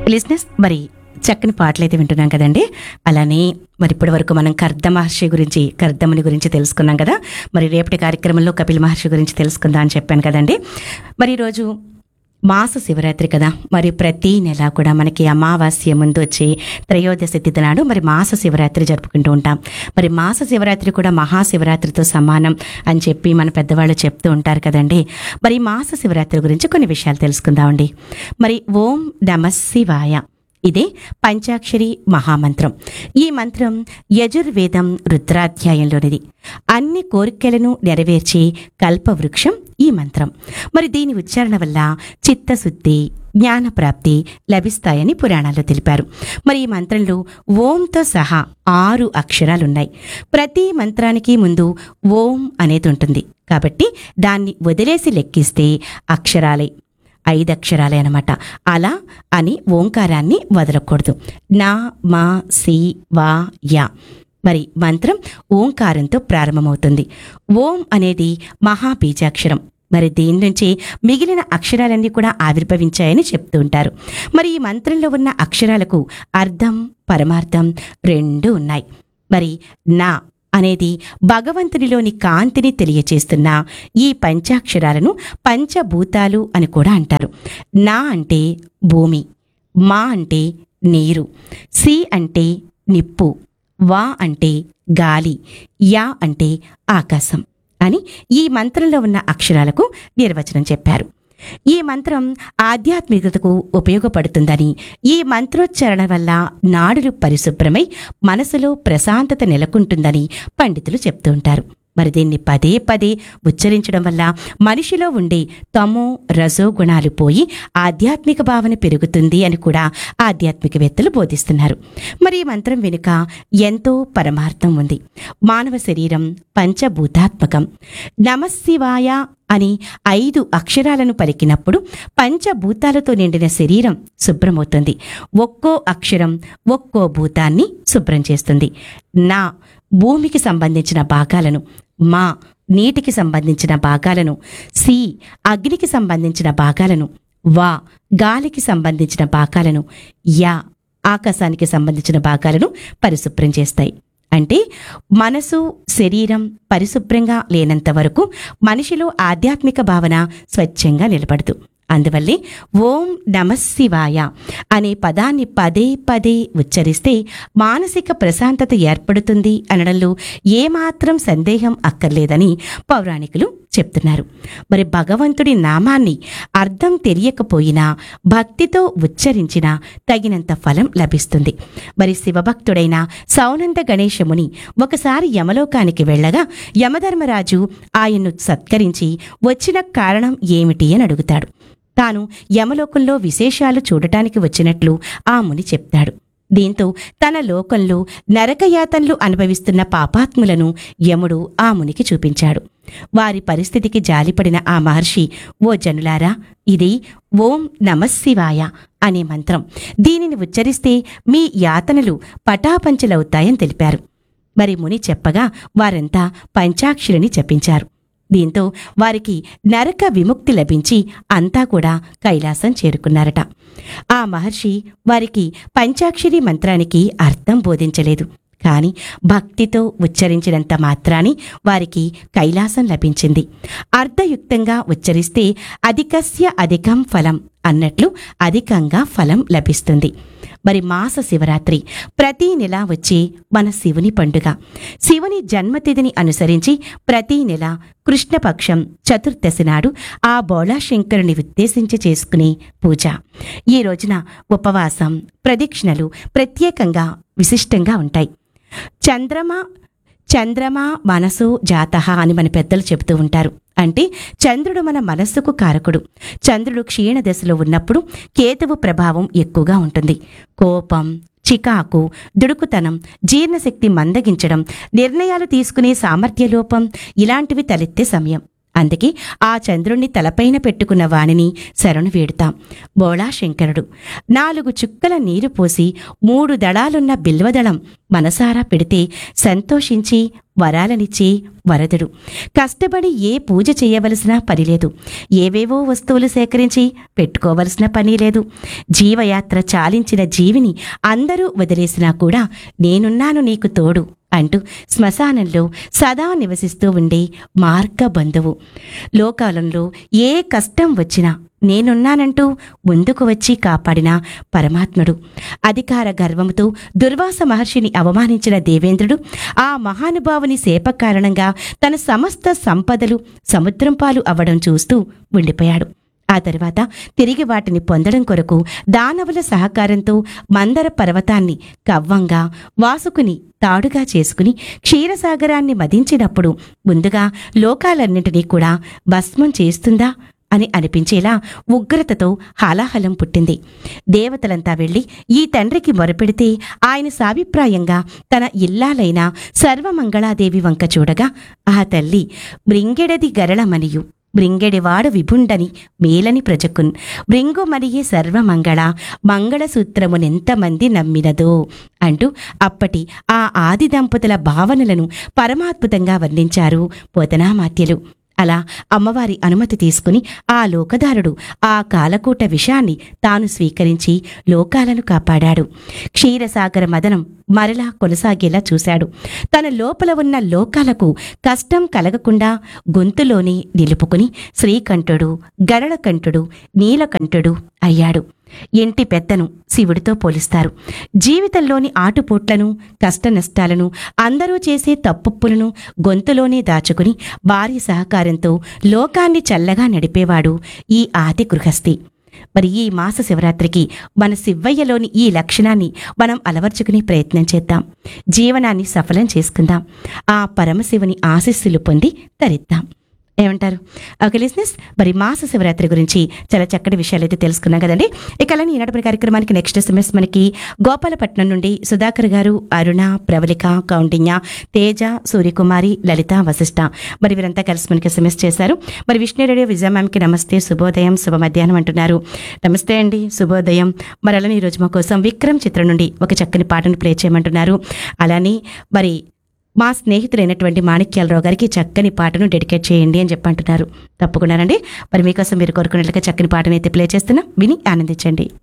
లిస్నెస్ మరి చక్కని పాటలు అయితే వింటున్నాం కదండి అలానే మరి ఇప్పటి వరకు మనం కర్ద మహర్షి గురించి కర్దముని గురించి తెలుసుకున్నాం కదా మరి రేపటి కార్యక్రమంలో కపిల మహర్షి గురించి తెలుసుకుందాం అని చెప్పాను కదండి మరి ఈరోజు మాస శివరాత్రి కదా మరి ప్రతి నెల కూడా మనకి అమావాస్య ముందు వచ్చే త్రయోదశి తిథి నాడు మరి మాస శివరాత్రి జరుపుకుంటూ ఉంటాం మరి మాస శివరాత్రి కూడా మహాశివరాత్రితో సమానం అని చెప్పి మన పెద్దవాళ్ళు చెప్తూ ఉంటారు కదండి మరి ఈ మాస శివరాత్రి గురించి కొన్ని విషయాలు తెలుసుకుందామండి మరి ఓం నమ శివాయ ఇదే పంచాక్షరి మహామంత్రం ఈ మంత్రం యజుర్వేదం రుద్రాధ్యాయంలోనిది అన్ని కోరికలను నెరవేర్చే కల్పవృక్షం ఈ మంత్రం మరి దీని ఉచ్చారణ వల్ల చిత్తశుద్ధి జ్ఞానప్రాప్తి లభిస్తాయని పురాణాల్లో తెలిపారు మరి ఈ మంత్రంలో ఓంతో సహా ఆరు అక్షరాలున్నాయి ప్రతి మంత్రానికి ముందు ఓం అనేది ఉంటుంది కాబట్టి దాన్ని వదిలేసి లెక్కిస్తే అక్షరాలే ఐదు అక్షరాలే అనమాట అలా అని ఓంకారాన్ని వదలకూడదు నా మా సి వా యా మరి మంత్రం ఓంకారంతో ప్రారంభమవుతుంది ఓం అనేది మహాబీజాక్షరం మరి దీని నుంచి మిగిలిన అక్షరాలన్నీ కూడా ఆవిర్భవించాయని చెప్తూ ఉంటారు మరి ఈ మంత్రంలో ఉన్న అక్షరాలకు అర్థం పరమార్థం రెండు ఉన్నాయి మరి నా అనేది భగవంతునిలోని కాంతిని తెలియచేస్తున్న ఈ పంచాక్షరాలను పంచభూతాలు అని కూడా అంటారు నా అంటే భూమి మా అంటే నీరు సి అంటే నిప్పు వా అంటే గాలి యా అంటే ఆకాశం అని ఈ మంత్రంలో ఉన్న అక్షరాలకు నిర్వచనం చెప్పారు ఈ మంత్రం ఆధ్యాత్మికతకు ఉపయోగపడుతుందని ఈ మంత్రోచ్చారణ వల్ల నాడులు పరిశుభ్రమై మనసులో ప్రశాంతత నెలకొంటుందని పండితులు చెప్తూ ఉంటారు మరి దీన్ని పదే పదే ఉచ్చరించడం వల్ల మనిషిలో ఉండే తమో రజో గుణాలు పోయి ఆధ్యాత్మిక భావన పెరుగుతుంది అని కూడా ఆధ్యాత్మికవేత్తలు బోధిస్తున్నారు మరి ఈ మంత్రం వెనుక ఎంతో పరమార్థం ఉంది మానవ శరీరం పంచభూతాత్మకం నమశివాయ అని ఐదు అక్షరాలను పలికినప్పుడు పంచభూతాలతో నిండిన శరీరం శుభ్రమవుతుంది ఒక్కో అక్షరం ఒక్కో భూతాన్ని శుభ్రం చేస్తుంది నా భూమికి సంబంధించిన భాగాలను మా నీటికి సంబంధించిన భాగాలను సి అగ్నికి సంబంధించిన భాగాలను వా గాలికి సంబంధించిన భాగాలను యా ఆకాశానికి సంబంధించిన భాగాలను పరిశుభ్రం చేస్తాయి అంటే మనసు శరీరం పరిశుభ్రంగా లేనంత వరకు మనిషిలో ఆధ్యాత్మిక భావన స్వచ్ఛంగా నిలబడదు అందువల్లే ఓం నమశివాయ అనే పదాన్ని పదే పదే ఉచ్చరిస్తే మానసిక ప్రశాంతత ఏర్పడుతుంది అనడంలో ఏమాత్రం సందేహం అక్కర్లేదని పౌరాణికులు చెప్తున్నారు మరి భగవంతుడి నామాన్ని అర్థం తెలియకపోయినా భక్తితో ఉచ్చరించినా తగినంత ఫలం లభిస్తుంది మరి శివభక్తుడైన సౌనంద గణేశముని ఒకసారి యమలోకానికి వెళ్ళగా యమధర్మరాజు ఆయన్ను సత్కరించి వచ్చిన కారణం ఏమిటి అని అడుగుతాడు తాను యమలోకంలో విశేషాలు చూడటానికి వచ్చినట్లు ఆ ముని చెప్తాడు దీంతో తన లోకంలో నరకయాతనలు అనుభవిస్తున్న పాపాత్ములను యముడు ఆ మునికి చూపించాడు వారి పరిస్థితికి జాలిపడిన ఆ మహర్షి ఓ జనులారా ఇది ఓం నమశివాయ అనే మంత్రం దీనిని ఉచ్చరిస్తే మీ యాతనలు పటాపంచలవుతాయని తెలిపారు మరి ముని చెప్పగా వారంతా పంచాక్షరిని జపించారు దీంతో వారికి నరక విముక్తి లభించి అంతా కూడా కైలాసం చేరుకున్నారట ఆ మహర్షి వారికి పంచాక్షరి మంత్రానికి అర్థం బోధించలేదు కాని భక్తితో ఉచ్చరించినంత మాత్రాని వారికి కైలాసం లభించింది అర్థయుక్తంగా ఉచ్చరిస్తే అధికస్య అధికం ఫలం అన్నట్లు అధికంగా ఫలం లభిస్తుంది మరి మాస శివరాత్రి ప్రతి నెల వచ్చే మన శివుని పండుగ శివుని జన్మతిథిని అనుసరించి ప్రతి నెల కృష్ణపక్షం చతుర్దశి నాడు ఆ బోళాశంకరుని ఉద్దేశించి చేసుకునే పూజ ఈ రోజున ఉపవాసం ప్రదక్షిణలు ప్రత్యేకంగా విశిష్టంగా ఉంటాయి చంద్రమ చంద్రమ మనసు జాతహ అని మన పెద్దలు చెబుతూ ఉంటారు అంటే చంద్రుడు మన మనస్సుకు కారకుడు చంద్రుడు క్షీణ దశలో ఉన్నప్పుడు కేతువు ప్రభావం ఎక్కువగా ఉంటుంది కోపం చికాకు దుడుకుతనం జీర్ణశక్తి మందగించడం నిర్ణయాలు తీసుకునే సామర్థ్య లోపం ఇలాంటివి తలెత్తే సమయం అందుకే ఆ చంద్రుణ్ణి తలపైన పెట్టుకున్న వానిని శరణు వేడుతాం బోళా శంకరుడు నాలుగు చుక్కల నీరు పోసి మూడు దళాలున్న బిల్వదళం మనసారా పెడితే సంతోషించి వరాలనిచ్చి వరదుడు కష్టపడి ఏ పూజ చేయవలసిన పని లేదు ఏవేవో వస్తువులు సేకరించి పెట్టుకోవలసిన పని లేదు జీవయాత్ర చాలించిన జీవిని అందరూ వదిలేసినా కూడా నేనున్నాను నీకు తోడు అంటూ శ్మశానంలో సదా నివసిస్తూ ఉండే మార్గ బంధువు లోకాలంలో ఏ కష్టం వచ్చినా నేనున్నానంటూ ముందుకు వచ్చి కాపాడిన పరమాత్ముడు అధికార గర్వంతో దుర్వాస మహర్షిని అవమానించిన దేవేంద్రుడు ఆ మహానుభావుని సేప కారణంగా తన సమస్త సంపదలు సముద్రం పాలు అవ్వడం చూస్తూ ఉండిపోయాడు ఆ తర్వాత తిరిగి వాటిని పొందడం కొరకు దానవుల సహకారంతో మందర పర్వతాన్ని కవ్వంగా వాసుకుని తాడుగా చేసుకుని క్షీరసాగరాన్ని మదించినప్పుడు ముందుగా లోకాలన్నింటినీ కూడా భస్మం చేస్తుందా అని అనిపించేలా ఉగ్రతతో హాలాహలం పుట్టింది దేవతలంతా వెళ్ళి ఈ తండ్రికి మొరపెడితే ఆయన సాభిప్రాయంగా తన ఇల్లాలైన సర్వమంగళాదేవి వంక చూడగా ఆ తల్లి మృంగెడది గరళమనియు మృంగెడివాడు విభుండని మేలని ప్రజకున్ మృంగుమనియే సర్వమంగళ మంగళసూత్రమునెంతమంది నమ్మినదో అంటూ అప్పటి ఆ ఆది దంపతుల భావనలను పరమాద్భుతంగా వర్ణించారు పోతనామాత్యలు అలా అమ్మవారి అనుమతి తీసుకుని ఆ లోకదారుడు ఆ కాలకూట విషాన్ని తాను స్వీకరించి లోకాలను కాపాడాడు క్షీరసాగర మదనం మరలా కొనసాగేలా చూశాడు తన లోపల ఉన్న లోకాలకు కష్టం కలగకుండా గొంతులోనే నిలుపుకుని శ్రీకంఠుడు గరళకంఠుడు నీలకంఠుడు అయ్యాడు ఇంటి పెద్దను శివుడితో పోలిస్తారు జీవితంలోని ఆటుపోట్లను కష్ట నష్టాలను అందరూ చేసే తప్పులను గొంతులోనే దాచుకుని భార్య సహకారంతో లోకాన్ని చల్లగా నడిపేవాడు ఈ ఆది గృహస్థి మరి ఈ మాస శివరాత్రికి మన శివయ్యలోని ఈ లక్షణాన్ని మనం అలవర్చుకునే ప్రయత్నం చేద్దాం జీవనాన్ని సఫలం చేసుకుందాం ఆ పరమశివుని ఆశీస్సులు పొంది తరిద్దాం ఏమంటారు ఓకే లిస్నెస్ మరి మాస శివరాత్రి గురించి చాలా చక్కటి విషయాలు అయితే తెలుసుకున్నాం కదండి ఇక అలానే ఈనాటి కార్యక్రమానికి నెక్స్ట్ ఎస్ఎంఎస్ మనకి గోపాలపట్నం నుండి సుధాకర్ గారు అరుణ ప్రవళిక కౌండిన్య తేజ సూర్యకుమారి లలిత వశిష్ట మరి వీరంతా కలిసి మనకి ఎస్ఎంఎస్ చేశారు మరి విష్ణు రేడియో విజయ మ్యామ్కి నమస్తే శుభోదయం శుభ మధ్యాహ్నం అంటున్నారు నమస్తే అండి శుభోదయం మరి అలానే ఈరోజు మా కోసం విక్రమ్ చిత్రం నుండి ఒక చక్కని పాటను ప్లే చేయమంటున్నారు అలానే మరి మా స్నేహితులైనటువంటి మాణిక్యాలరావు గారికి చక్కని పాటను డెడికేట్ చేయండి అని చెప్పంటున్నారు తప్పకుండానండి మరి మీకోసం మీరు కోరుకున్నట్లుగా చక్కని పాటను అయితే ప్లే చేస్తున్నా విని ఆనందించండి